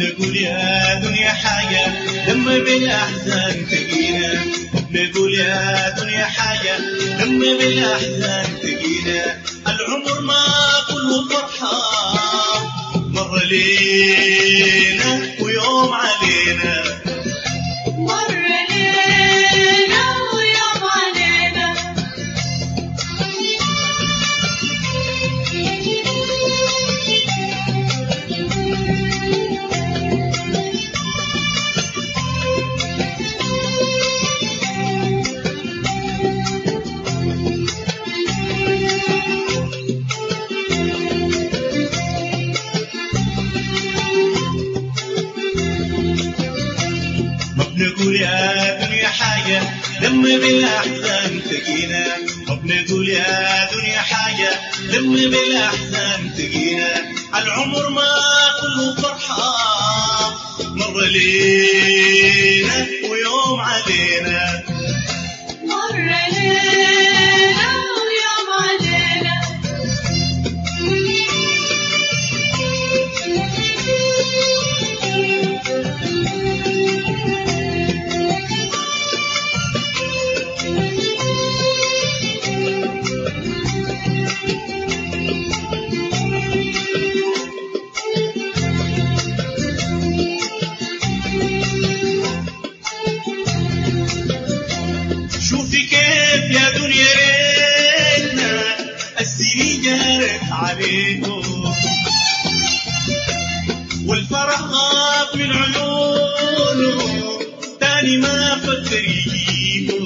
بنقول يا دنيا حاجة لما بالأحزان تجينا بنقول يا دنيا حاجة لما بالأحزان تجينا العمر ما كله فرحة مر لينا ويوم علينا مر لينا ويوم علينا ما بنقول يا دنيا حاجة لما بالأحزان تجينا ما بنقول يا دنيا حاجة لما بالأحزان تجينا العمر ما كله فرحة مر لينا ويوم علينا مر لينا ويوم علينا شوفي كيف يا دنيا ريتنا السنين جارت عليكم والفرح غاب من عيونهم تاني ما فكر يجيكم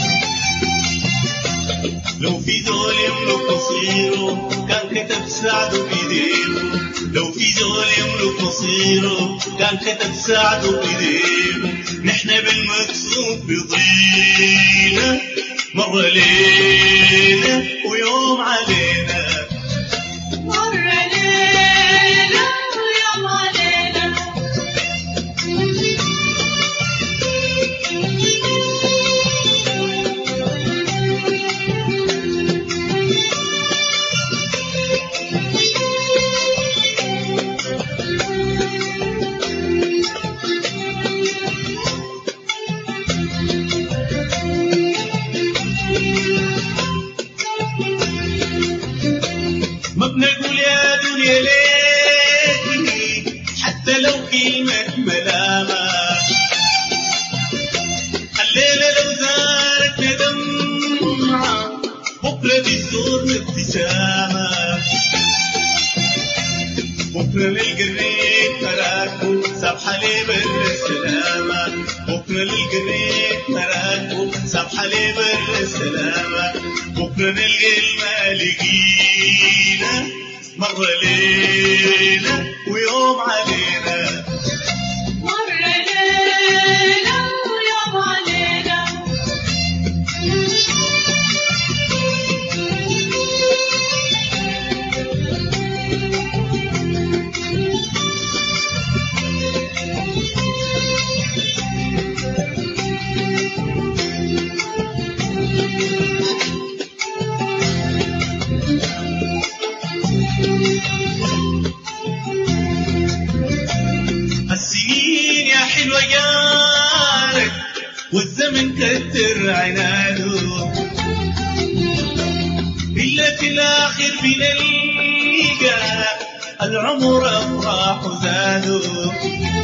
لو في زول يملك مصيره كان كتب سعده بيديهم لو في زول يملك مصيره كان كتب سعده بيديهم نحن بالمكسوب بيضينا مر لينا ويوم علينا مر لينا ويوم علينا ما بنقول يا دنيا ليتني حتى لو كلمة ملامة الليلة لو زارتنا دمعة بكرة بتزورنا ابتسامة بكرة نلقى الريت مراكو سابحة لي بر السلامة بكرة نلقى الريت مراكو سابحة لي بر السلامة بكرة نلقى المالقينا مر لينا ويوم علينا مر لينا ويوم علينا السنين يا حلوة جارت والزمن كتر عناده إلا في الآخر بنلقى العمر أفراح زاده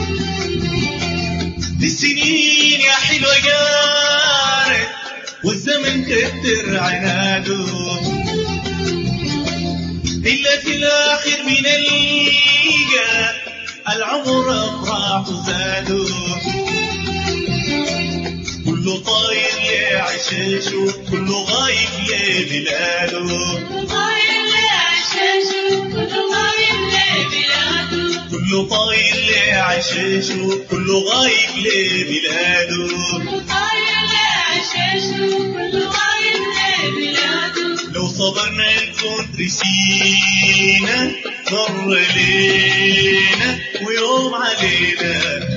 السنين يا حلوة جارت والزمن كتر عناده إلا في الآخر بنلقى العمر أفراح زاده كله طاير لعشاشه كله غايب لبلاده طاير لعشاشه كله طاير لبلاده كله طاير لعشاشه كله غايب لبلاده طاير لعشاشه كله طاير لبلاده لو صبرنا نكون رسينا مر لينا ويوم علينا